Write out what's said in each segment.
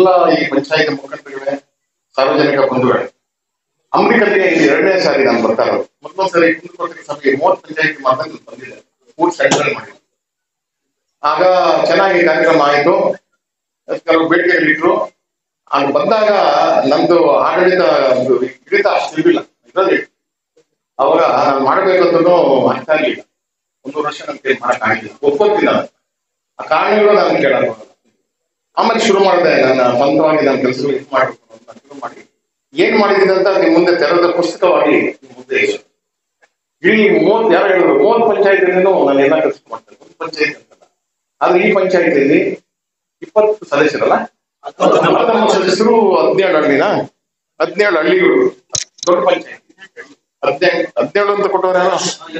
ಈ ಪಂಚಾಯತ್ ಮುಖಂಡರುಗಳೇ ಸಾರ್ವಜನಿಕ ಬಂಧುಗಳೇ ಅಮೃತಕ್ಕೆ ಇದು ಎರಡನೇ ಸಾರಿ ನಾನು ಬರ್ತಾ ಇರೋದು ಮೊದಲೊಂದು ಸಾರಿ ಕುಂದುಕೊರತೆ ಸಭೆಗೆ ಮೂವತ್ತು ಪಂಚಾಯತಿ ಮಾತ್ರ ನಾನು ಬಂದಿದ್ದೆ ಊರ್ ಸೆಂಟ್ರಲ್ ಮಾಡಿ ಆಗ ಚೆನ್ನಾಗಿ ಕಾರ್ಯಕ್ರಮ ಆಯಿತು ಕೆಲವು ಬೇಡಿಕೆಗಳಿಟ್ರು ಆಗ ಬಂದಾಗ ನಮ್ದು ಆಡಳಿತ ಒಂದು ಹಿಡಿತ ಅಷ್ಟು ಇರಲಿಲ್ಲ ಇರೋದೇ ಅವಾಗ ನಾನು ಮಾಡ್ಬೇಕಂತೂ ಆಗ್ತಾ ಇರ್ಲಿಲ್ಲ ಒಂದು ವರ್ಷ ನನ್ ಕೈ ಮಾಡಕ್ ಆಗಿಲ್ಲ ಒಪ್ಪತ್ತಿಲ್ಲ ಆ ಕಾರಣಗಳು ನಾನು ಕೇಳಲ್ಲ ಆಮೇಲೆ ಶುರು ಮಾಡಿದೆ ನನ್ನ ಸ್ವಂತವಾಗಿ ನನ್ನ ಕೆಲಸಗಳು ಇದು ಮಾಡಬೇಕು ಅಂತ ಶುರು ಮಾಡಿ ಏನ್ ಮಾಡಿದ್ದೀನಿ ಅಂತ ನಿಮ್ ಮುಂದೆ ತೆರೆದ ಪುಸ್ತಕವಾಗಿ ನಿಮ್ ಮುಂದೆ ಇದೆ. ಇಡೀ ಮೂವತ್ ಯಾರು ಹೇಳಿದ್ರು ಮೂವತ್ ಪಂಚಾಯತಿನೂ ನಾನು ಎಲ್ಲ ಕೆಲಸ ಮಾಡ್ತೇನೆ ಒಂದು ಪಂಚಾಯತ್ ಅಂತಲ್ಲ ಆದ್ರೆ ಈ ಪಂಚಾಯತಿಯಲ್ಲಿ ಇಪ್ಪತ್ತು ಸದಸ್ಯರಲ್ಲ ನಮ್ಮ ಸದಸ್ಯರು ಹದಿನೇಳು ಹಳ್ಳಿನ ಹದಿನೇಳು ಹಳ್ಳಿಗಳು ದೊಡ್ಡ ಪಂಚಾಯತ್ ಹದಿನೇಳು ಹದಿನೇಳು ಅಂತ ಕೊಟ್ಟವ್ರೇನೋ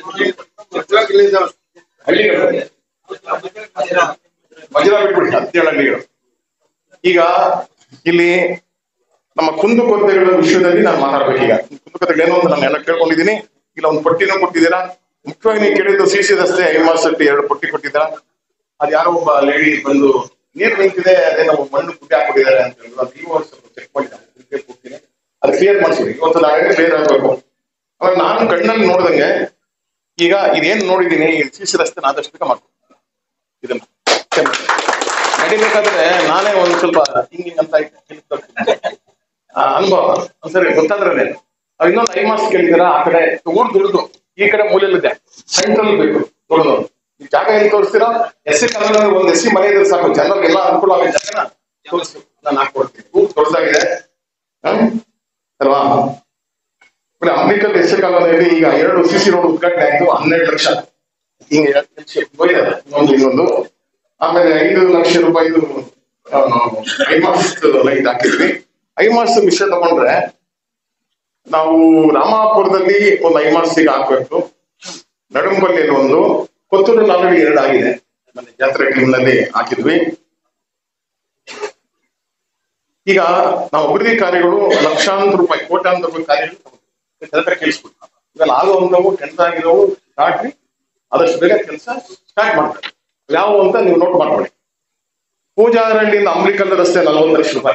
ಹಳ್ಳಿಗಳು ವಜ್ರ ಬಿಟ್ಬಿಡಿ ಹದಿನೇಳು ಹಳ್ಳಿಗಳು ಈಗ ಇಲ್ಲಿ ನಮ್ಮ ಕುಂದುಕೊರತೆಗಳ ವಿಷಯದಲ್ಲಿ ನಾನು ಮಾತಾಡ್ಬೇಕೀಗ ಕುಂದುಕೊರತೆಗಳು ಏನು ಅಂತ ನಾನು ಎಲ್ಲ ಕೇಳ್ಕೊಂಡಿದ್ದೀನಿ ಇಲ್ಲ ಒಂದು ಪಟ್ಟಿನೂ ಕೊಟ್ಟಿದ್ದೀರಾ ಮುಖ್ಯವಾಗಿ ನೀವು ಕೇಳಿದ್ದು ಸಿ ಸಿ ರಸ್ತೆ ಯೂನಿವರ್ಸಿಟಿ ಎರಡು ಪಟ್ಟಿ ಕೊಟ್ಟಿದ್ದೀರಾ ಅದು ಯಾರೋ ಒಬ್ಬ ಲೇಡಿ ಬಂದು ನೀರು ನಿಂತಿದೆ ಅದೇ ನಾವು ಮಣ್ಣು ಗುಡ್ಡೆ ಹಾಕೊಂಡಿದ್ದಾರೆ ಅಂತ ಹೇಳಿದ್ರು ಅದು ಈ ವರ್ಷ ಚೆಕ್ ಮಾಡಿದ್ದಾರೆ ಕೊಡ್ತೀನಿ ಅದು ಕ್ಲಿಯರ್ ಮಾಡಿಸ್ಬಿಡಿ ಇವತ್ತು ನಾಳೆ ಕ್ಲಿಯರ್ ಆಗ್ಬೇಕು ಆಮೇಲೆ ನಾನು ಕಣ್ಣಲ್ಲಿ ನೋಡ್ದಂಗೆ ಈಗ ಇದೇನ್ ನೋಡಿದೀನಿ ಸಿ ಸಿ ರಸ್ತೆ ಆದಷ್ಟು ಬೇಗ ಮಾಡ್ತೀನಿ ಇದನ್ನ ನಡಿಬೇಕಾದ್ರೆ ನಾನೇ ಒಂದ್ ಸ್ವಲ್ಪ ಹಿಂಗ್ ಹಿಂಗ್ ಅಂತ ಇದ್ದೆ. ಆ, ಅನುಭವ ಒಂದ್ಸರಿ ಗೊತ್ತಾದ್ರೆ ಇನ್ನೊಂದು ಐ ಮಾರ್ಕ್ಸ್ ಕೇಳಿದಾರ ಆ ಕಡೆ ತಗೊಂಡು ದುಡ್ದು ಈ ಕಡೆ ಮೂಲೆಯಲ್ಲಿದೆ ಸೆಂಟ್ರಲ್ ಬೇಕು ದುಡ್ದು ಈ ಜಾಗ ಎಲ್ಲಿ ತೋರಿಸ್ತೀರಾ ಎಸ್ ಸಿ ಕನ್ನಡ ಒಂದ್ ಎಸ್ ಸಿ ಮನೆ ಇದ್ರೆ ಸಾಕು ಜನರಿಗೆಲ್ಲ ಅನುಕೂಲ ಆಗೋ ಜಾಗನ ತೋರಿಸ್ತು ನಾನು ಹಾಕೊಡ್ತೀನಿ ಊರ್ ದೊಡ್ಡದಾಗಿದೆ ಹ್ಮ್? ಅಲ್ವಾ ಆಮೇಲೆ ಅಂಬಿಕಲ್ ಎಸ್ ಸಿ ಕಾಲೋನಿಯಲ್ಲಿ ಈಗ ಎರಡು ಸಿ ಸಿ ರೋಡ್ ಉದ್ಘಾಟನೆ ಆಯ್ತು ಹನ್ನೆರಡು ಲಕ್ಷ ಹಿಂಗೆ ಹೋಯ್ತದೆ ಇನ್ನೊಂದು ಇನ್ನೊಂದು ಆಮೇಲೆ ಐದು ಲಕ್ಷ ರೂಪಾಯಿದು ಐಮಾಸ್ ಲೈಟ್ ಹಾಕಿದ್ವಿ ಐಮಾಸ್ ವಿಷಯ ತಗೊಂಡ್ರೆ ನಾವು ರಾಮಾಪುರದಲ್ಲಿ ಒಂದು ಐಮಾಸ್ ಈಗ ಹಾಕ್ಬೇಕು ನಡುಂಬಲ್ಲಿಯಲ್ಲಿ ಒಂದು ಕೊತ್ತೂರಲ್ಲಿ ಆಲ್ರೆಡಿ ಎರಡು ಆಗಿದೆ ನನ್ನ ಜಾತ್ರೆ ಟೀಮ್ನಲ್ಲಿ ಹಾಕಿದ್ವಿ ಈಗ ನಾವು ಅಭಿವೃದ್ಧಿ ಕಾರ್ಯಗಳು ಲಕ್ಷಾಂತರ ರೂಪಾಯಿ ಕೋಟ್ಯಾಂತರ ರೂಪಾಯಿ ಕಾರ್ಯಗಳು ಕೆಲಸ ಕೇಳಿಸ್ಬಿಟ್ಟು ಇವೆಲ್ಲ ಆಗುವಂತವು ಟೆಂಡರ್ ಆಗಿರೋವು ದಾಟಿ ಆದಷ್ಟು ಬೇಗ ಕೆಲಸ ಸ್ಟಾರ್ಟ್ ಮಾಡ್ತಾರೆ ಯಾವ ಅಂತ ನೀವು ನೋಟ್ ಮಾಡ್ಕೊಳ್ಳಿ ಪೂಜಾರಹಳ್ಳಿಯಿಂದ ಅಂಬ್ಲಿಕಲ್ ರಸ್ತೆ ನಲವತ್ತು ಲಕ್ಷ ರೂಪಾಯಿ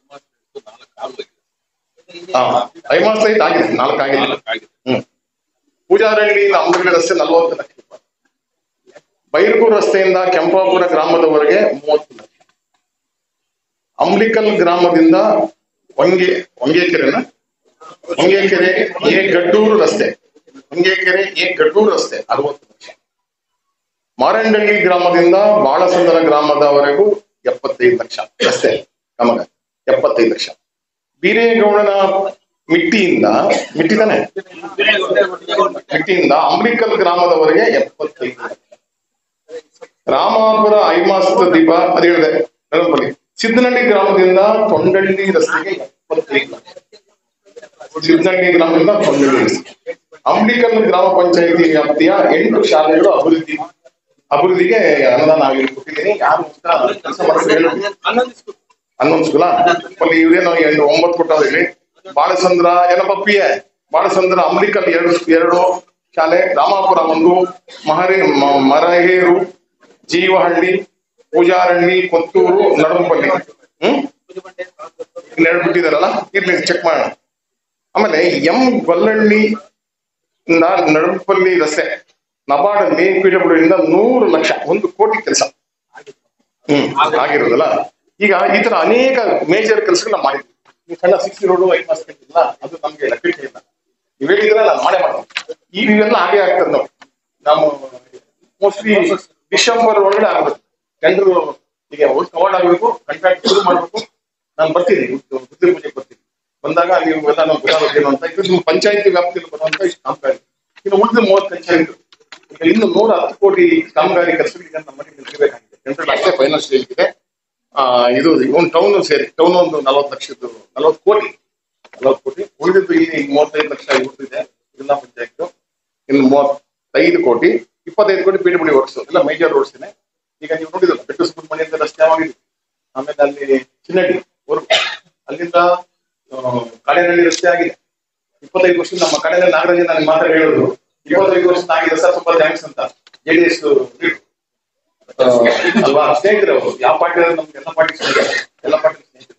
ಹಾ ಐಮಾಸ್ ಸಹಿತ ಆಗಿದೆ ನಾಲ್ಕು ಆಗಿದೆ ಹ್ಮ್ ಪೂಜಾರಹಳ್ಳಿಯಿಂದ ಅಂಬ್ಲಿಕಲ್ ರಸ್ತೆ ನಲವತ್ತು ಲಕ್ಷ ರೂಪಾಯಿ ಬೈರ್ಗೂರು ರಸ್ತೆಯಿಂದ ಕೆಂಪಾಪುರ ಗ್ರಾಮದವರೆಗೆ ಮೂವತ್ತು ಲಕ್ಷ ಅಂಬ್ಲಿಕಲ್ ಗ್ರಾಮದಿಂದ ಹೊಂಗೆ ಹೊಂಗೇಕೆರೆನ ಹೊಂಗೇಕೆರೆ ಎ ಗಡ್ಡೂರು ರಸ್ತೆ ಹೊಂಗೇಕೆರೆ ಎ ಗಡ್ಡೂರು ರಸ್ತೆ ಅರವತ್ತು ಲಕ್ಷ ಮಾರಂಡಳ್ಳಿ ಗ್ರಾಮದಿಂದ ಬಾಳಸಂದರ ಗ್ರಾಮದವರೆಗೂ ಎಪ್ಪತ್ತೈದು ಲಕ್ಷ ರಸ್ತೆ ಕಾಮಗಾರಿ ಎಪ್ಪತ್ತೈದು ಲಕ್ಷ ಬೀರೇಗೌಡನ ಮಿಟ್ಟಿಯಿಂದ ಮಿಟ್ಟಿ ತಾನೆ ಮಿಟ್ಟಿಯಿಂದ ಅಂಬ್ಲಿಕಲ್ ಗ್ರಾಮದವರೆಗೆ ಎಪ್ಪತ್ತೈದು ಲಕ್ಷ ರಾಮಾಪುರ ಐಮಾಸ್ತ ದೀಪ ಅದು ಹೇಳಿದೆ ನೆನಪಲ್ಲಿ ಸಿದ್ದನಹಳ್ಳಿ ಗ್ರಾಮದಿಂದ ತೊಂಡಳ್ಳಿ ರಸ್ತೆಗೆ ಎಪ್ಪತ್ತೈದು ಲಕ್ಷ ಸಿದ್ದನಹಳ್ಳಿ ಗ್ರಾಮದಿಂದ ತೊಂಡಳ್ಳಿ ರಸ್ತೆ ಅಂಬ್ಲಿಕಲ್ ಗ್ರಾಮ ಪಂಚಾಯಿತಿ ವ್ಯಾಪ್ತಿಯ ಎಂಟು ಶಾಲೆಗಳು ಅಭಿವೃದ್ಧಿ ಅಭಿವೃದ್ಧಿಗೆ ಅನುದಾನ ಆಗಿ ಕೊಟ್ಟಿದ್ದೀನಿ ಯಾರು ಕೆಲಸ ಮಾಡಿದ್ರೆ ಹನ್ನೊಂದು ಸ್ಕೂಲ ಅಲ್ಲಿ ಇವ್ರೇನೋ ಎರಡು ಒಂಬತ್ತು ಕೊಟ್ಟವ್ರಿ ಬಾಳಸಂದ್ರ ಏನಪ್ಪ ಪಿ ಎ ಬಾಳಸಂದ್ರ ಅಂಬ್ಲಿಕಲ್ ಎರಡು ಎರಡು ಶಾಲೆ ರಾಮಾಪುರ ಒಂದು ಮಹರಿ ಮ- ಮರಹೇರು ಜೀವಹಳ್ಳಿ ಪೂಜಾರಹಳ್ಳಿ ಕೊತ್ತೂರು ನಡುಂಪಲ್ಲಿ ಹ್ಮ್ ಇನ್ನೆರಡು ಬಿಟ್ಟಿದಾರಲ್ಲ ಇರ್ಲಿ ಚೆಕ್ ಮಾಡೋಣ ಆಮೇಲೆ ಎಂ ಗೊಲ್ಲಹಳ್ಳಿ ಇಂದ ನಡುಪಲ್ಲಿ ರಸ್ತೆ ನಬಾರ್ಡ್ ಅಲ್ಲಿ ಪಿಡಬ್ಲ್ಯೂ ಇಂದ ನೂರು ಲಕ್ಷ ಒಂದು ಕೋಟಿ ಕೆಲಸ ಹ್ಮ್ ಆಗಿರೋದಲ್ಲ ಈಗ ಈ ತರ ಅನೇಕ ಮೇಜರ್ ಕೆಲಸಗಳನ್ನ ಮಾಡಿದ್ವಿ ಈ ಸಣ್ಣ ಸಿಕ್ಸ್ ರೋಡ್ ಐದು ಮಾಸ್ ಇಲ್ಲ ಅದು ನಮ್ಗೆ ಲೆಕ್ಕಕ್ಕೆ ಇಲ್ಲ ನೀವ್ ಹೇಳಿದ್ರೆ ನಾನು ಮಾಡೇ ಮಾಡ್ತೀನಿ ಈ ಇವೆಲ್ಲ ಹಾಗೆ ಆಗ್ತದೆ ನಾವು ನಾವು ಮೋಸ್ಟ್ಲಿ ಡಿಸೆಂಬರ್ ಒಳಗಡೆ ಆಗ್ಬೇಕು ಟೆಂಡರ್ ಈಗ ಕವರ್ಡ್ ಆಗ್ಬೇಕು ಕಾಂಟ್ರಾಕ್ಟ್ ಶುರು ಮಾಡ್ಬೇಕು ನಾನು ಬರ್ತೀನಿ ಬುದ್ಧ ಬುದ್ಧಿ ಪೂಜೆಗೆ ಬರ್ತೀನಿ ಬಂದಾಗ ನೀವು ಎಲ್ಲ ನಾವು ಗೊತ್ತಾಗಬೇಕು ಅಂತ ಇದು ನಿಮ್ಮ ಪಂಚಾಯತಿ ವ್ಯಾಪ್ತಿಯಲ್ಲಿ ಬರುವಂತ ಇಷ್ಟು ಕಾಮಗಾರಿ ಇನ್ನು ಉಳಿದ ಮೂವತ್ತು ಪಂಚಾಯತ್ ಈಗ ಇನ್ನು ನೂರ ಹತ್ತು ಕೋಟಿ ಕಾಮಗಾರಿ ಕೆಲಸಗಳಿಗೆ ನಮ್ಮ ಮನೆಗೆ ನಿಲ್ಬೇಕಾಗಿದೆ ಟೆಂಡರ್ ಅಷ್ಟೇ ಫೈನಲ್ ಸ್ಟೇಜ್ ಇದೆ ಆ, ಇದು ಒಂದು ಟೌನ್ ಸೇರಿ ಟೌನ್ ಒಂದು ನಲವತ್ತು ಲಕ್ಷದ್ದು ನಲವತ್ತು ಕೋಟಿ ನಲವತ್ತು ಕೋಟಿ ಉಳಿದಿದ್ದು ಇಲ್ಲಿ ಮೂವತ್ತೈದು ಲಕ್ಷ ಉಳಿದಿದೆ ಜಿಲ್ಲಾ ಪಂಚಾಯತ್ ಇನ್ನು ಮೂವತ್ತೈದು ಕೋಟಿ ಇಪ್ಪತ್ತೈದು ಕೋಟಿ ಪಿ ಡಬ್ಲ್ಯೂ ವರ್ಕ್ಸ್ ಎಲ್ಲ ಮೇಜರ್ ರೋಡ್ಸ್ ಇದೆ ಈಗ ನೀವು ನೋಡಿದ್ರಲ್ಲ ಬೆಟ್ಟು ಸುಬ್ರಹ್ಮಣ್ಯ ಅಂತ ರಸ್ತೆ ಆಗಿದೆ ಆಮೇಲೆ ಅಲ್ಲಿ ಚಿನ್ನಡಿ ವರ್ಗು ಅಲ್ಲಿಂದ ಆ, ಕಾಡೇನಹಳ್ಳಿ ರಸ್ತೆ ಆಗಿದೆ ಇಪ್ಪತ್ತೈದು ವರ್ಷ ನಮ್ಮ ಕಡೆಯಲ್ಲಿ ನಾಗರಾಜ ನನಗೆ ಮಾತ್ರ ಹೇಳಿದ್ರು ಇಪ್ಪತ್ತೈದು ವರ್ಷ ಆಗಿದೆ ಸರ್ ತುಂಬಾ ಥ್ಯಾಂಕ್ಸ್ ಅಂತ ಜೆ ಡಿ ಎಸ್ ಅಲ್ವಾ ಸ್ನೇಹಿತರೆ ಅವರು ಯಾವ ಪಾರ್ಟಿ ನಮ್ಗೆ ಎಲ್ಲ ಪಾರ್ಟಿ ಎಲ್ಲ ಪಾರ್ಟಿ ಸ್ನೇಹಿತರು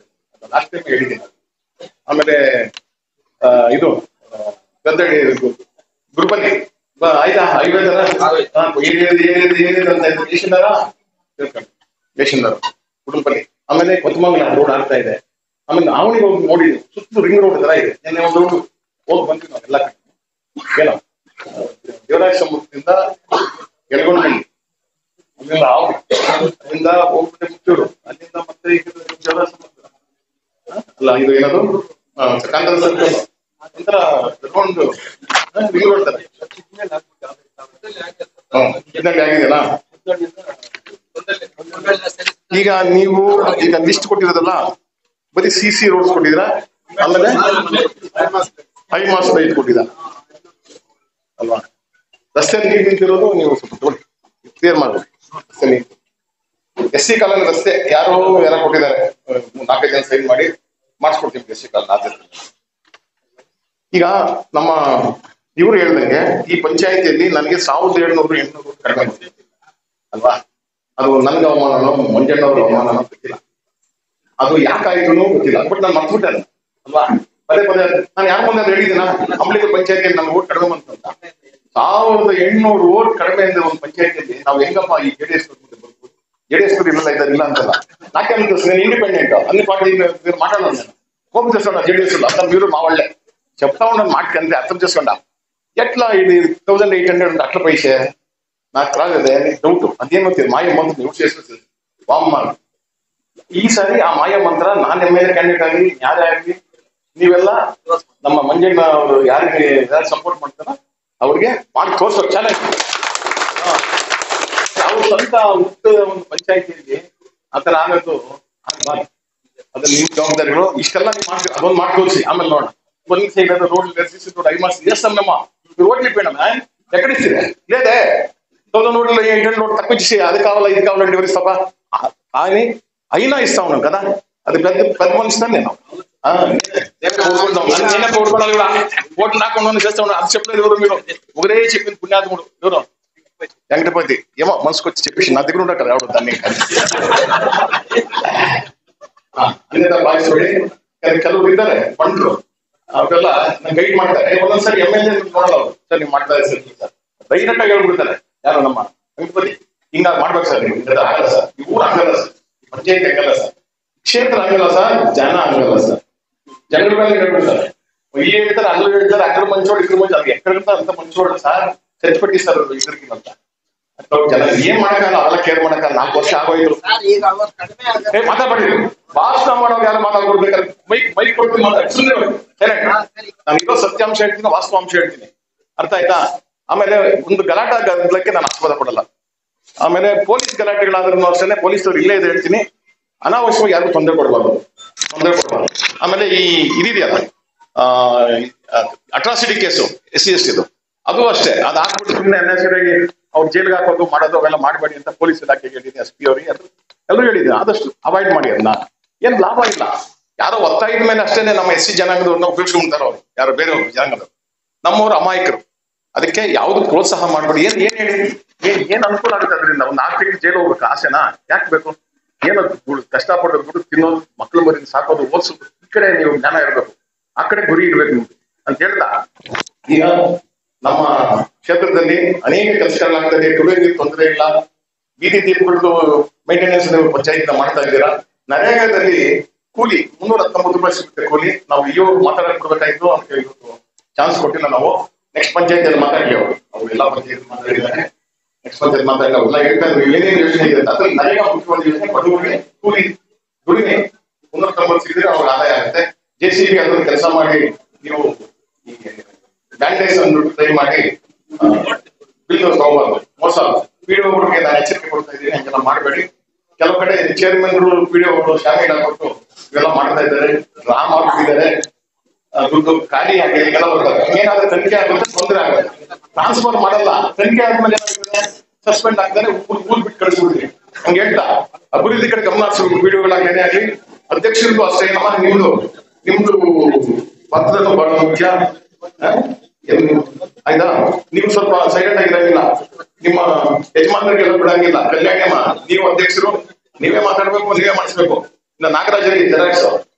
ಲಾಸ್ಟ್ ಟೈಮ್ ಹೇಳಿದ್ದೀನಿ ಆಮೇಲೆ ಆ, ಇದು ಆ, ಗದ್ದಡಿ ಗುರುಬಲ್ಲಿ ಬ- ಆಯ್ತಾ ಐವತ್ತರ ಏನಿದೆ ಏನಿದೆ ಏನಿದೆ ಅಂತ ದೇಶದಾರ ದೇಶದಾರ ಗುರುಬಲ್ಲಿ ಆಮೇಲೆ ಕೊತ್ತಮಂಗಲ ರೋಡ್ ಆಗ್ತಾ ಇದೆ ಆಮೇಲೆ ನಾವಣಿಗೆ ಹೋಗಿ ನೋಡಿದ್ವಿ ಸುತ್ತಲೂ ರಿಂಗ್ ರೋಡ್ ತರ ಇದೆ ನಿನ್ನೆ ಒಂದು ರೋಡ್ ಹೋಗಿ ಬಂದ್ವಿ ನಾವೆಲ್ಲ ಏನೋ ದೇವರಾಜ ಸಮುದ್ರದಿಂದ ಎಲ್ಗೊಂಡ್ಬಂಡಿ ಅಲ್ಲಿಂದ ಆವು ಅಲ್ಲಿಂದ ಹೋಗ್ಬಿಟ್ಟೆ ಮುಚ್ಚೂರು ಅಲ್ಲಿಂದ ಮತ್ತೆ ಈ ಕಡೆ ದೇವರಾಜ ಸಮುದ್ರ ಹ? ಅಲ್ಲ ಇದು ಏನದು ಆ, ಕಾಂತರ ಸರ್ಕಲ್ ಒಂಥರ ತಗೊಂಡು ರಿಂಗ್ ರೋಡ್ ತರ ಹ್ಮ್ ಇದ್ರಲ್ಲಿ ಆಗಿದೆಯಲ್ಲ ಈಗ ನೀವು ಈಗ ಲಿಸ್ಟ್ ಕೊಟ್ಟಿರೋದಲ್ಲ ಬರೀ ಸಿ ಸಿ ರೋಡ್ಸ್ ಕೊಟ್ಟಿದ್ದೀರಾ ಆಮೇಲೆ ಹೈ ಮಾಸ್ ರೈಟ್ ಕೊಟ್ಟಿದ್ದ ಅಲ್ವಾ ರಸ್ತೆ ನೀರು ನಿಂತಿರೋದು ನೀವು ಸ್ವಲ್ಪ ನೋಡಿ ಕ್ಲಿಯರ್ ಮಾಡ್ಬೇಕು ರಸ್ತೆ ನೀರು ಎಸ್ ಸಿ ಕಾಲೋನಿ ರಸ್ತೆ ಯಾರೋ ಯಾರೋ ಕೊಟ್ಟಿದ್ದಾರೆ ಅಹ್, ನಾಲ್ಕೈದು ಜನ ಸೈನ್ ಮಾಡಿ ಮಾಡಿಸ್ಕೊಡ್ತೀವಿ ಎಸ್ ಸಿ ಕಾಲೋನಿ ಆದ್ರೆ ಈಗ ನಮ್ಮ ಇವ್ರು ಹೇಳ್ದಂಗೆ ಈ ಪಂಚಾಯತಿಯಲ್ಲಿ ನನಗೆ ಸಾವಿರದ ಏಳ್ನೂರು ಎಂಟ್ನೂರು ಕಡಿಮೆ ಬಂದಿದೆ. ಅಲ್ವಾ ಅದು ನನ್ಗೆ ಅವಮಾನನೋ ಮಂಜಣ್ಣವ್ರ ಅವಮಾನನೋ ಗೊತ್ತಿಲ್ಲ ಅದು ಯಾಕಾಯ್ತು ಗೊತ್ತಿಲ್ಲ ಬಟ್ ನಾನು ಮರ್ತ್ಬಿಟ್ಟೆ ಅದನ್ನ. ಅಲ್ವಾ ಪದೇ ಪದೇ ನಾನು ಯಾರ ಮುಂದೆ ಅದು ಹೇಳಿದ್ದೀನ ಅಂಬಳಿಗೆ ಪಂಚಾಯತಿಯಲ್ಲಿ ನನ್ನ ಓಟ್ ಕಡಿಮೆ ಬಂತು ಅಂತ ಸಾವಿರದ ಎಂಟ್ನೂರು ಓಟ್ ಕಡಿಮೆ ಅಂದ್ರೆ ಒಂದು ಪಂಚಾಯತಿಯಲ್ಲಿ ನಾವು ಹೆಂಗಪ್ಪ ಈ ಜೆ ಡಿ ಎಸ್ ಮುಂದೆ ಬರ್ಬೋದು ಜೆ ಡಿ ಎಸ್ ಇಲ್ಲ ಇದ್ದಾರೆ ಇಲ್ಲ ಅಂತಲ್ಲ ನಾಕೆ ಅಂತ నేను ఇండిపెండెంట్ అన్ని పార్టీ మీరు మాట్లాడాను నేను కోపం చేసుకోండి జేడీఎస్ అర్థం మీరు మా వాళ్ళే చెప్తా ఉన్నాను మాటకంటే అర్థం చేసుకోండి ఎట్లా ఇది థౌసండ్ ఎయిట్ హండ్రెడ్ అట్లా పైసే నాకు రాలేదే డౌట్ అదేమో తెలియదు మాయ మంత్రం యూజ్ చేసుకొచ్చింది వామ్మ ಈಸಾರಿ ಆ ಮಾಯ ಮಂತ್ರ ನಾನ್ ಎಮ್ ಎಲ್ ಎ ಕ್ಯಾಂಡಿಡೇಟ್ ಆಗಿ ಯಾರೇ ಆಗಲಿ ನೀವೆಲ್ಲ ನಮ್ಮ ಮಂಜಣ್ಣ ಅವರು ಯಾರಿಗೆ ಯಾರು ಸಪೋರ್ಟ್ ಮಾಡ್ತಾರ ಅವ್ರಿಗೆ ಮಾಡಿ ತೋರ್ಸೋ ಚಾಲೆಂಜ್ ಅವ್ರ ಸ್ವಂತ ಹುಟ್ಟ ಒಂದು ಪಂಚಾಯತಿಯಲ್ಲಿ ಆತರ ಆಗೋದು ಆಗ್ಬಾರ್ದು ಅದ್ರ ನಿಮ್ ಜವಾಬ್ದಾರಿಗಳು ಇಷ್ಟೆಲ್ಲ ನೀವು ಮಾಡ್ತೀವಿ ಅದೊಂದು ಮಾಡಿ ತೋರಿಸಿ ಆಮೇಲೆ ನೋಡೋಣ ಒಂದು ಸೈಡ್ ಅದು ರೋಡ್ ಸಿ ರೋಡ್ ఐ మార్క్స్ చేస్తామమ్మా మీరు ఓట్లు ఇప్పాడమ్మా ఎక్కడ ఇస్తే లేదే థౌసండ్ నోట్లు ఎయిట్ హండ్రెడ్ నోట్ తక్కువ ఇచ్చేసి అది కావాలా ఇది కావాలంటే ఎవరు ఇస్తావా కానీ అయినా ఇస్తా ఉన్నాం కదా అది పెద్ద పెద్ద మనిషిதான் నేను ఆ, నేనే కోరుకుంటాం. నన్ను నేనే కోరుకోవాలి కూడా ఓట్లు రాకుండా చేస్తా ఉన్నాను అది చెప్పలేదు ఎవరు మీరు ఒకరే చెప్పింది పుణ్యాత్ముడు ఎవరు వెంకటపతి ఏమో మనసుకు వచ్చి చెప్పేసి నా దగ్గర ఉండట ఎవడు దాన్ని ಇದೆಲ್ಲ ಬಾಯಿಸೋಡಿ ಕೆಲವರು ಇದ್ದಾರೆ ಬಂಡ್ರು ಅವ್ರೆಲ್ಲ ಗೈಡ್ ಮಾಡ್ತಾರೆ ಒಂದೊಂದ್ಸರಿ ಎಮ್ ಎಲ್ ಎ ನೋಡಲ್ಲ ಅವ್ರು ಸರ್ ನೀವು ಮಾಡ್ತಾ ಇದ್ದೀರಿ ಸರ್ ಡೈರೆಕ್ಟ್ ಆಗಿ ಹೇಳ್ಬಿಡ್ತಾರೆ ಯಾರು ನಮ್ಮ ವೆಂಕಟಪತಿ ಹಿಂಗ ಮಾಡ್ಬೇಕು ಸರ್ ನೀವು ಇದೆಲ್ಲ ಆಗಲ್ಲ ಸರ್ ಈ ಊರು ಆಗಲ್ಲ ಸರ್ ಪಂಚಾಯತ್ ಆಗಲ್ಲ ಸರ್ ಕ್ಷೇತ್ರ ಆಗಲ್ಲ ಸರ್ ಜನ ಆಗಲ್ಲ ಸರ್ ಜನರ ಮೇಲೆ ಹೇಳ್ಬಿಡ್ತಾರೆ ಇಲ್ಲಿ ಹೇಳ್ತಾರೆ ಅಲ್ಲೂ ಹೇಳ್ತಾರೆ ಅక్కడ ಮಂಚೋಡು ಇದ್ರ ಮಂಚ ಅದು ಎక్కడ ಅಂತ ಮಂಚೋಡು ಸರ್ ಚಚ್ಪಟ್ಟಿ ಸರ್ ಇದ್ರಕ್ಕಿಂತ ಜನ ಏನ್ ಮಾಡಕ್ಕಾಗಲ್ಲ ಅವೆಲ್ಲ ಕೇರ್ ಮಾಡಕ್ಕಾಗಲ್ಲ ನಾಲ್ಕು ವರ್ಷ ಆಗೋಯ್ತು ಸರ್ ಈಗ ಅವ್ರು ಕಡಿಮೆ ಆಗ ಏ ಮಾತಾಡ್ಬೇಡಿ ಭಾಷಣ ಮಾಡೋವಾಗ ಯಾರು ಮಾತಾಡ್ಕೊಡ್ಬೇಕಾದ್ರೆ ಮೈಕ್ ಮೈಕ್ ಕೊಡ್ತೀನಿ ಮಾತಾಡಿ ಸುಮ್ಮನೆ ನಾನು ಇರೋ ಸತ್ಯಾಂಶ ಹೇಳ್ತೀನಿ ವಾಸ್ತವಾಂಶ ಹೇಳ್ತೀನಿ ಅರ್ಥ ಆಯ್ತಾ ಆಮೇಲೆ ಒಂದು ಗಲಾಟ ಗದ್ದಲಕ್ಕೆ ನಾನು ಆಸ್ಪದ ಪಡಲ್ಲ ಆಮೇಲೆ ಪೊಲೀಸ್ ಗಲಾಟೆಗಳಾದ್ರೂ ಅಷ್ಟೇ ಪೊಲೀಸರು ಇಲ್ಲೇ ಇದೆ ಹೇಳ್ತೀನಿ ಅನಾವಶ್ಯವಾಗಿ ಯಾರಿಗೂ ತೊಂದರೆ ಕೊಡಬಾರ್ದು ತೊಂದರೆ ಕೊಡಬಾರ್ದು ಆಮೇಲೆ ಈ ಇದಿದೆಯಲ್ಲ atrocity case S C S ಇದು ಅದು ಅಷ್ಟೇ ಅದು ಹಾಕ್ಬಿಟ್ಟು ಸುಮ್ಮನೆ ಅನ್ನೆಸರಿಯಾಗಿ ಅವ್ರು ಜೈಲಿಗೆ ಹಾಕೋದು ಮಾಡೋದು ಅವೆಲ್ಲ ಮಾಡಬೇಡಿ ಅಂತ ಪೊಲೀಸ್ ಇಲಾಖೆಗೆ ಹೇಳಿದ್ದೀನಿ ಎಸ್ ಪಿ ಅವರಿಗೆ ಅದು ಎಲ್ಲರೂ ಹೇಳಿದ್ದೀನಿ ಆದಷ್ಟು ಅವಾಯ್ಡ್ ಮಾಡಿ ಅದನ್ನ ಏನ್ ಲಾಭ ಇಲ್ಲ ಯಾರೋ ಒತ್ತಾಯದ ಮೇಲೆ ಅಷ್ಟೇನೆ ನಮ್ಮ ಎಸ್ ಸಿ ಜನಾಂಗದವ್ರನ್ನ ಉಪಯೋಗಿಸ್ಕೊಂತಾರೆ ಅವ್ರು ಯಾರೋ ಬೇರೆ ಜನಾಂಗದವ್ರು ನಮ್ಮವ್ರು ಅಮಾಯಕರು ಅದಕ್ಕೆ ಯಾವ್ದು ಪ್ರೋತ್ಸಾಹ ಮಾಡ್ಬೇಡಿ ಏನ್ ಏನ್ ಹೇಳಿ ಏನ್ ಏನ್ ಅನುಕೂಲ ಆಗುತ್ತೆ ಅದರಿಂದ ಒಂದ್ ನಾಲ್ಕು ತಿಂಗಳು ಜೈಲು ಹೋಗ್ಬೇಕು ಆಸೆನಾ ಯಾಕೆ ಬೇಕು ಏನೋ ದುಡ್ಡು ಕಷ್ಟಪಟ್ಟು ದುಡ್ಡು ತಿನ್ನೋದು ಮಕ್ಳು ಮರಿನ ಸಾಕೋದು ಓದಿಸೋದು ಈ ಕಡೆ ನೀವು ಜ್ಞಾನ ಇರ್ಬೇಕು ಆ ಕಡೆ ಗುರಿ ಇರ್ಬೇಕು ನಿಮ್ಗೆ ಅಂತ ಹೇಳ್ದ ಈಗ ನಮ್ಮ ಕ್ಷೇತ್ರದಲ್ಲಿ ಅನೇಕ ಕೆಲಸಗಳಾಗ್ತದೆ ಕುಡಿಯೋದಕ್ಕೆ ತೊಂದರೆ ಇಲ್ಲ ಬೀದಿ ದೀಪಗಳದ್ದು ಮೇಂಟೆನೆನ್ಸ್ ನೀವು ಪಂಚಾಯತ್ ಮಾಡ್ತಾ ಇದ್ದೀರಾ ನರೇಗಾದಲ್ಲಿ ಕೂಲಿ ಮುನ್ನೂರ ಹತ್ತೊಂಬತ್ತು ರೂಪಾಯಿ ಸಿಗುತ್ತೆ ಕೂಲಿ ನಾವು ಇವರು ಮಾತಾಡಕ್ ಕೊಡ್ಬೇಕಾಯ್ತು ಅಂತ ಇವತ್ತು ಚಾನ್ಸ್ ಕೊಟ್ಟಿಲ್ಲ ನಾವು ನೆಕ್ಸ್ಟ್ ಪಂಚಾಯತ್ ಮಾತಾಡ್ಲಿ ಅವರು ಅವ್ರು ಎಲ್ಲಾ ಪಂಚಾಯತ್ ಮಾತಾಡಿದ್ದಾರೆ ನೆಕ್ಸ್ಟ್ ಪಂಚಾಯತ್ ಮಾತಾಡಿ ಅವ್ರೆಲ್ಲ ಹೇಳ್ತಾ ಇದ್ರು ಏನೇನು ಯೋಜನೆ ಇದೆ ಅಂತ ಅದ್ರಲ್ಲಿ ನರೇಗಾ ಮುಖ್ಯವಾದ ಯೋಜನೆ ಬಡವರಿಗೆ ಕೂಲಿ ದುಡಿಮೆ ಮುನ್ನೂರ ತೊಂಬತ್ತು ಸಿಕ್ಕಿದ್ರೆ ಅವ್ರಿಗೆ ಆದಾಯ ಆಗುತ್ತೆ ಜೆ ಸಿ ಬಿ ಅದನ್ನು ಕೆಲಸ ಮಾಡಿ ನೀವು ಬ್ಯಾಂಡೇಜ್ ಅನ್ನು ಟ್ರೈ ಮಾಡಿ ಬಿಲ್ ತಗೋಬಾರ್ದು ಮೋಸ ಪಿಡಿಒಗಳಿಗೆ ನಾನು ಎಚ್ಚರಿಕೆ ಕೊಡ್ತಾ ಇದ್ದೀನಿ ಹಂಗೆಲ್ಲ ಮಾಡಬೇಡಿ ಕೆಲವು ಕಡೆ ಚೇರ್ಮನ್ಗಳು ಪಿಡಿಒಗಳು ಶಾಮಿಲ್ ಆಗ್ಬಿಟ್ಟು ಇವೆಲ್ಲ ಮಾಡ್ತಾ ಇದ್ದಾರೆ ಡ್ರಾ ಮಾಡ್ತಿದ್ದಾರೆ ಆ, ದುಡ್ಡು ಖಾಲಿ ಆಗಿ ಎಲ್ಲ ಬರ್ತಾರೆ ಏನಾದ್ರೆ ತನಿಖೆ ಆಗುತ್ತೆ ತೊಂದರೆ ಆಗುತ್ತೆ ಟ್ರಾನ್ಸ್ಫರ್ ಮಾಡಲ್ಲ ತನಿಖೆ ಆದ್ಮೇಲೆ ಏನಾಗ್ತದೆ ಸಸ್ಪೆಂಡ್ ಆಗ್ತಾರೆ ಊರ್ ಊರ್ ಬಿಟ್ಟು ಕಳಿಸ್ಬಿಡ್ತೀವಿ ಹಂಗೆ ಹೇಳ್ತಾ ಅಭಿವೃದ್ಧಿ ಕಡೆ ಗಮನ ಹರಿಸ್ಬೇಕು ಪಿಡಿಒಗಳಾಗಿ ಏನೇ ಆಗಲಿ ಅಧ್ಯಕ್ಷರಿಗೂ ಅಷ್ಟೇ ನಮ್ಮ ನಿಮ್ದು ನಿಮ್ದು ಪತ್ರನೂ ಬಹಳ ಮುಖ್ಯ ಆ? ಏನು? ಆಯ್ತಾ ನೀವು ಸ್ವಲ್ಪ ಸೈಲೆಂಟ್ ಆಗಿರಂಗಿಲ್ಲ ನಿಮ್ಮ ಯಜಮಾನರಿಗೆಲ್ಲ ಬಿಡಂಗಿಲ್ಲ ಕಲ್ಯಾಣಮ್ಮ ನೀವು ಅಧ್ಯಕ್ಷರು ನೀವೇ ಮಾತಾಡ್ಬೇಕು ನೀವೇ ಮಾಡಿಸ್ಬೇಕು ಇನ್ನ ನಾಗರಾಜರಿಗೆ ಜೆರಾಕ್ಸ್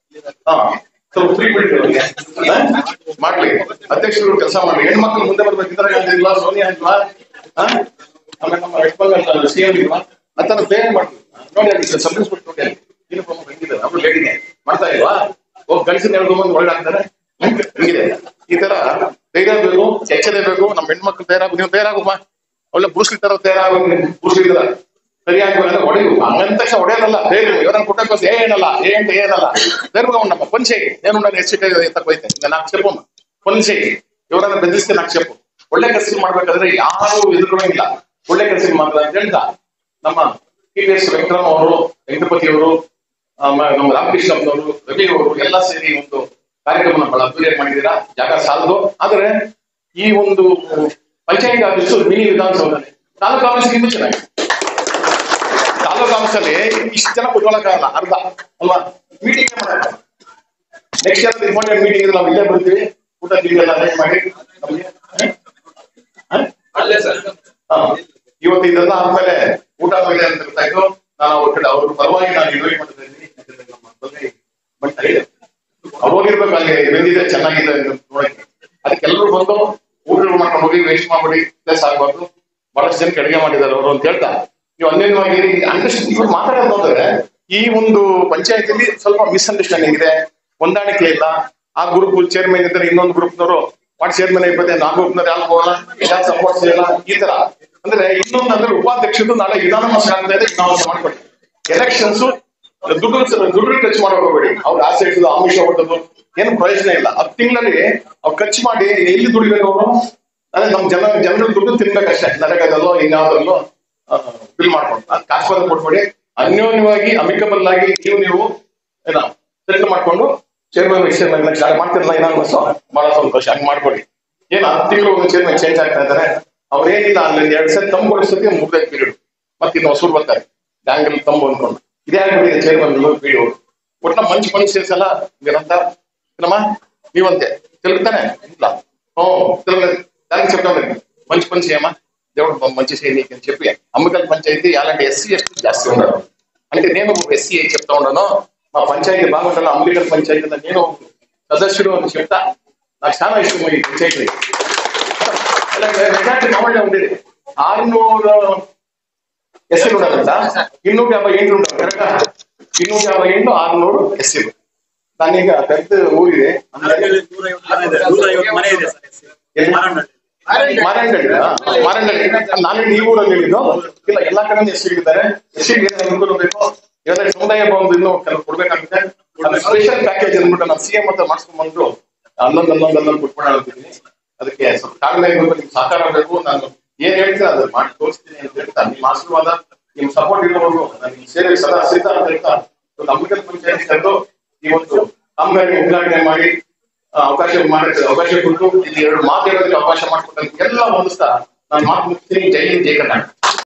ಹಾ ಸ್ವಲ್ಪ ಫ್ರೀ ಬಿಡಿ ಅವ್ರಿಗೆ. ಹಾ? ಮಾಡ್ಲಿ ಅಧ್ಯಕ್ಷರು ಕೆಲಸ ಮಾಡ್ಲಿ ಹೆಣ್ಮಕ್ಳು ಮುಂದೆ ಬರ್ಬೇಕು ಇಂದಿರಾ ಗಾಂಧಿ ಇಲ್ಲ ಸೋನಿಯಾ ಇಲ್ವಾ ಹಾ? ಆಮೇಲೆ ನಮ್ಮ ವೆಸ್ಟ್ ಬೆಂಗಾಲ್ ಸಿ ಎಂ ಇಲ್ವಾ ಅಂತ ಬೇರೆ ಮಾಡ್ಲಿ ನೋಡಿ ಅಲ್ಲಿ ಸಬ್ ಇನ್ಸ್ಪೆಕ್ಟರ್ ನೋಡಿ ಅಲ್ಲಿ ಯೂನಿಫಾರ್ಮ್ ಹೆಂಗಿದೆ ಅವ್ರು ಲೇಡಿಗೆ ಮಾಡ್ತಾ ಇಲ್ವಾ ಹೋಗಿ ಗಂಡಸಿನ ಹೇಳ್ಕೊಂಬಂದು ಒಳ್ಳೆ ಹಾಕ್ತಾರೆ ಹಿಂಗಿದೆ ಈ ತರ ಧೈರ್ಯ ಬೇಕು ಎಚ್ಚರ ಬೇಕು ನಮ್ಮ ಹೆಣ್ಮಕ್ಳು ತಯಾರಾಗು ನೀವು ತಯಾರಾಗಮ್ಮ ಒಳ್ಳೆ ಬ್ರೂಸ್ಲಿ ತರ ತಯಾರಾಗು ಬ್ರೂಸ್ಲಿ ತರ ಸರಿಯಾಗಿ ಅಂದ್ರೆ ಹೊಡೆಯು ಹಂಗಂದ ತಕ್ಷಣ ಹೊಡೆಯೋದಲ್ಲ ಧೈರ್ಯ ಇವರನ್ನ ಕೊಟ್ಟಕ್ಕೆ ಏನಲ್ಲ ಏ ಅಂತ ಏನಲ್ಲ ಧೈರ್ಯ ನಮ್ಮ ಪಂಚೆ ಏನು ನಾನು ಹೆಚ್ಚು ತಗೋಯ್ತೆ ಈಗ ನಾಲ್ಕು ಸ್ಟೆಪ್ ಪಂಚೆ ಇವರನ್ನ ಬೆದರಿಸಿ ನಾಲ್ಕು ಸ್ಟೆಪ್ ಒಳ್ಳೆ ಕೆಲಸ ಮಾಡ್ಬೇಕಾದ್ರೆ ಯಾರು ಎದುರುಗಳಂಗಿಲ್ಲ ಒಳ್ಳೆ ಕೆಲಸ ಮಾತ್ರ ಅಂತ ಹೇಳ್ತಾ ನಮ್ಮ ಟಿ ಪಿ ಎಸ್ ವೆಂಕಟರಾಮ್ ಅವರು ವೆಂಕಟಪತಿ ಅವರು ಆಮೇಲೆ ನಮ್ಮ ರಾಮಕೃಷ್ಣ ಅವರು ರವಿ ಅವರು ಎಲ್ಲ ಸೇರಿ ಒಂದು ಕಾರ್ಯಕ್ರಮ ಬಹಳ ಅದ್ದೂರಿಯಾಗಿ ಮಾಡಿದ್ದೀರಾ ಜಾಗ ಸಾಲದು ಆದ್ರೆ ಈ ಒಂದು ಪಂಚಾಯತ್ ಆಫೀಸು ಮಿನಿ ವಿಧಾನಸೌಧದಲ್ಲಿ ತಾಲೂಕು ಆಫೀಸ್ ಇನ್ನೂ ಚೆನ್ನಾಗಿದೆ ತಾಲೂಕು ಆಫೀಸಲ್ಲಿ ಇಷ್ಟು ಜನ ಕುತ್ಕೊಳ್ಳೋಕ್ಕಾಗಲ್ಲ ಅರ್ಧ ಅಲ್ವಾ ಮೀಟಿಂಗ್ ಮಾಡಲ್ಲ ನೆಕ್ಸ್ಟ್ ಇಯರ್ ಇಂಪಾರ್ಟೆಂಟ್ ಮೀಟಿಂಗ್ ನಾವು ಇಲ್ಲೇ ಬರ್ತೀವಿ ಊಟ ತಿಂಡಿ ಎಲ್ಲ ಅರೇಂಜ್ ಮಾಡಿ ನಮ್ಗೆ ಹ? ಹ? ಅಲ್ಲೇ ಸರ್ ಹಾ. ಇವತ್ತು ಇದೆಲ್ಲ ಆದ್ಮೇಲೆ ಊಟ ಮೇಲೆ ಅಂತ ಇರ್ತಾ ಇತ್ತು ನಾನು ಅವ್ರ ಕಡೆ ಅವ್ರ ಪರವಾಗಿ ನಾನು ಇನ್ವೈಟ್ ಮಾಡ್ತಾ ಇದ್ದೀನಿ ಯಾಕಂದ್ರೆ ನಮ್ಮ ಮಕ್ಕಳಿಗೆ ಬಟ್ ಇದೆ ಅವ್ರು ಹೋಗಿರ್ಬೇಕು ಅಲ್ಲಿ ಬಂದಿದೆ ಚೆನ್ನಾಗಿದೆ ಅಂತ ನೋಡಕ್ಕೆ ಅದಕ್ಕೆಲ್ಲರೂ ಬಂದು ಊಟಗಳು ಮಾಡ್ಕೊಂಡು ಹೋಗಿ ವೇಸ್ಟ್ ಮಾಡ್ಬಿಡಿ ಪ್ಲೇಸ್ ಆಗ್ಬಾರ್ದು ಬಹಳಷ್ಟು ಜನಕ್ಕೆ ಅಡಿಗೆ ಮಾಡಿದ್ದಾರೆ ಅವರು ಅಂತ ಹೇಳ್ತಾ ನೀವು ಅನ್ಯವಾಗಿ ಅಂಡರ್ಸ್ಟ್ ಇವ್ರು ಮಾತಾಡೋದು ನೋಡಿದ್ರೆ ಈ ಒಂದು ಪಂಚಾಯತಿಲಿ ಸ್ವಲ್ಪ ಮಿಸ್ಅಂಡರ್ಸ್ಟ್ಯಾಂಡಿಂಗ್ ಇದೆ ಹೊಂದಾಣಿಕೆ ಇಲ್ಲ ಆ ಗ್ರೂಪ್ ಚೇರ್ಮನ್ ಇದ್ದಾರೆ ಇನ್ನೊಂದು ಗ್ರೂಪ್ನವರು ವಾಟ್ ಚೇರ್ಮನ್ ಇಪ್ಪತ್ತೆ ಆ ಗ್ರೂಪ್ನವ್ರು ಯಾರು ಹೋಗಲ್ಲ ಯಾರು ಸಪೋರ್ಟ್ ചെയ്യಲ್ಲ ಈ ತರ ಅಂದ್ರೆ ಇನ್ನೊಂದು ಅಂದ್ರೆ ಉಪಾಧ್ಯಕ್ಷರು ನಾಳೆ ಯುನಾನಮಸ್ ಆಗ್ತಾ ಇದೆ ನಾವು ಮಾಡ್ಕೊಳ್ಳಿ ಎಲೆಕ್ಷನ್ಸ್ ದುಡ್ಡು ದುಡ್ಡು ಖರ್ಚು ಮಾಡಕ್ ಹೋಗ್ಬೇಡಿ ಅವ್ರು ಆಸೆ ಇಟ್ಟದು ಆಮಿಷ ಹೊಟ್ಟದು ಏನು ಪ್ರಯೋಜನ ಇಲ್ಲ ಹತ್ತು ತಿಂಗಳಲ್ಲಿ ಅವ್ರು ಖರ್ಚು ಮಾಡಿ ಎಲ್ಲಿ ದುಡಿಬೇಕು ಅವರು ಅದೇ ನಮ್ ಜನ ಜನರ ದುಡ್ಡು ತಿನ್ಬೇಕಷ್ಟೇ ನರೇಗಾದಲ್ಲೋ ಇನ್ಯಾವುದಲ್ಲೋ ಬಿಲ್ ಮಾಡ್ಕೊಂಡು ಅದು ಕಾಸ್ವಾದ ಕೊಟ್ಬೇಡಿ ಅನ್ಯೋನ್ಯವಾಗಿ ಅಮಿಕಬಲ್ ಆಗಿ ನೀವು ನೀವು ಏನ ಸೆಟ್ಲ್ ಮಾಡ್ಕೊಂಡು ಚೇರ್ಮನ್ ಚೇರ್ಮನ್ ನಾಳೆ ಮಾಡ್ತಿರಲ್ಲ ಏನಾದ್ರು ಬಹಳ ಸಂತೋಷ ಹಂಗ್ ಮಾಡ್ಕೊಡಿ ಏನ್ ಹತ್ತು ತಿಂಗಳು ಒಂದು ಚೇರ್ಮನ್ ಚೇಂಜ್ ಆಗ್ತಾ ಇದ್ದಾರೆ ಅವ್ರೇನಿಲ್ಲ ಅಲ್ಲಿ ಎರಡ್ ಸತಿ ತಂಬು ಕೊಡಿಸೋಕೆ ಮುಗ್ದೈದು ಪೀರಿಯಡ್ ಮತ್ತೆ ಇನ್ನು ಹೊಸೂರು ಬರ್ತಾರೆ ಬ್ಯಾಂಗಲ್ ತಂಬು ಅನ್ಕೊಂಡು ಇದೇ ಆಗ್ಬಿಟ್ಟಿದೆ ಚೇರ್ಮನ್ ಪೀರಿಯಡ್ ಒಟ್ಟ ಮಂಚ್ ಮಂಚ್ ಸೇರ್ಸಲ್ಲ ಏನಂತ ನಮ್ಮ ನೀವಂತೆ ತಿರುಗ್ತಾನೆ ಇಲ್ಲ ಹ್ಞೂ ತಿರುಗ దానికి చెప్తాను మంచి పని చేయమా దేవుడు మంచి చేయని అని చెప్పి అమ్మకల్ పంచాయతీ అలాంటి ఎస్సీ ఎస్టీ జాస్తి ఉన్నారు అంటే నేను ఎస్సీ అని చెప్తా ఉన్నాను మా పంచాయతీ బాగుండాలి అంబికల్ పంచాయతీ నేను సదస్యుడు అని చెప్తా నాకు చాలా ఇష్టం ఈ పంచాయతీ అలాగే మెజార్టీ మామూలుగా ఉండేది ఆరునూరు ఎస్సీలు ఉన్నారంట ಇನ್ನೂರ యాభై ఏండ్లు ఉంటారు కరెక్టా ಇನ್ನೂರ యాభై ఏండ్లు ఆరునూరు ఎస్సీలు దాన్ని ಈಗ పెద్ద ఊరిದೆ ನೂರೈವತ್ತು ನೂರೈವತ್ತು ಮನೆ ಇದೆ ಸರ್ ಎಲ್ಲಿ? ಮಾರಣ್ಣ ಮಾರಂಡಳ್ಳಿ ಮಾರಂಡಳ್ಳಿ ನಾನು ಈ ಊರಲ್ಲಿ ಹೇಳಿದ್ದು ಇಲ್ಲ ಎಲ್ಲಾ ಕಡೆ ಎಷ್ಟು ಸಿಗಿದ್ದಾರೆ ಎಷ್ಟು ಏನಾದ್ರು ಅನುಕೂಲ ಬೇಕು ಇವಾಗ ಸಮುದಾಯ ಭವನದ ಇನ್ನೂ ಕೆಲವು ಕೊಡ್ಬೇಕಾಗುತ್ತೆ ಸ್ಪೆಷಲ್ ಪ್ಯಾಕೇಜ್ ಅಂದ್ಬಿಟ್ಟು ನಾವು ಸಿಎಂ ಹತ್ರ ಮಾಡಿಸ್ಕೊಂಡ್ಬಂದು ಅಲ್ಲೊಂದು ಅಲ್ಲೊಂದು ಅಲ್ಲೊಂದು ಕುಟ್ಕೊಂಡು ಹೇಳ್ತಿದ್ದೀನಿ ಅದಕ್ಕೆ ಸ್ವಲ್ಪ ತಾಳ್ಮೆ ಬೇಕು ನಿಮ್ ಸಹಕಾರ ಬೇಕು ನಾನು ಏನ್ ಹೇಳ್ತೀನಿ ಅದು ಮಾಡಿ ತೋರಿಸ್ತೀನಿ ಅಂತ ಹೇಳ್ತಾ ನಿಮ್ಮ ಆಶೀರ್ವಾದ ನಿಮ್ ಸಪೋರ್ಟ್ ಇರೋರು ನನಗೆ ಸೇವೆ ಸದಾ ಸಿದ್ಧ ಅಂತ ಹೇಳ್ತಾ ಅಂಬಿಕಲ್ ಪಂಚಾಯತ್ ಕರೆದು ಈ ಒಂದು ಕಾಮಗಾರಿ ಉದ್ಘಾಟನೆ ಮಾಡಿ ಆ, ಅವಕಾಶ ಮಾಡಿ ಅವಕಾಶ ಕೊಟ್ಟು ಇಲ್ಲಿ ಎರಡು ಮಾತು ಹೇಳೋದಕ್ಕೆ ಅವಕಾಶ ಮಾಡಿಕೊಟ್ಟಂತ ಎಲ್ಲ ಹೊಂದಿಸ್ತಾ ನಾನು ಮಾತು ಮುಗಿಸ್ತೀನಿ ಜೈ ಹಿಂದ್ ಜೈ ಕರ್ನಾಟಕ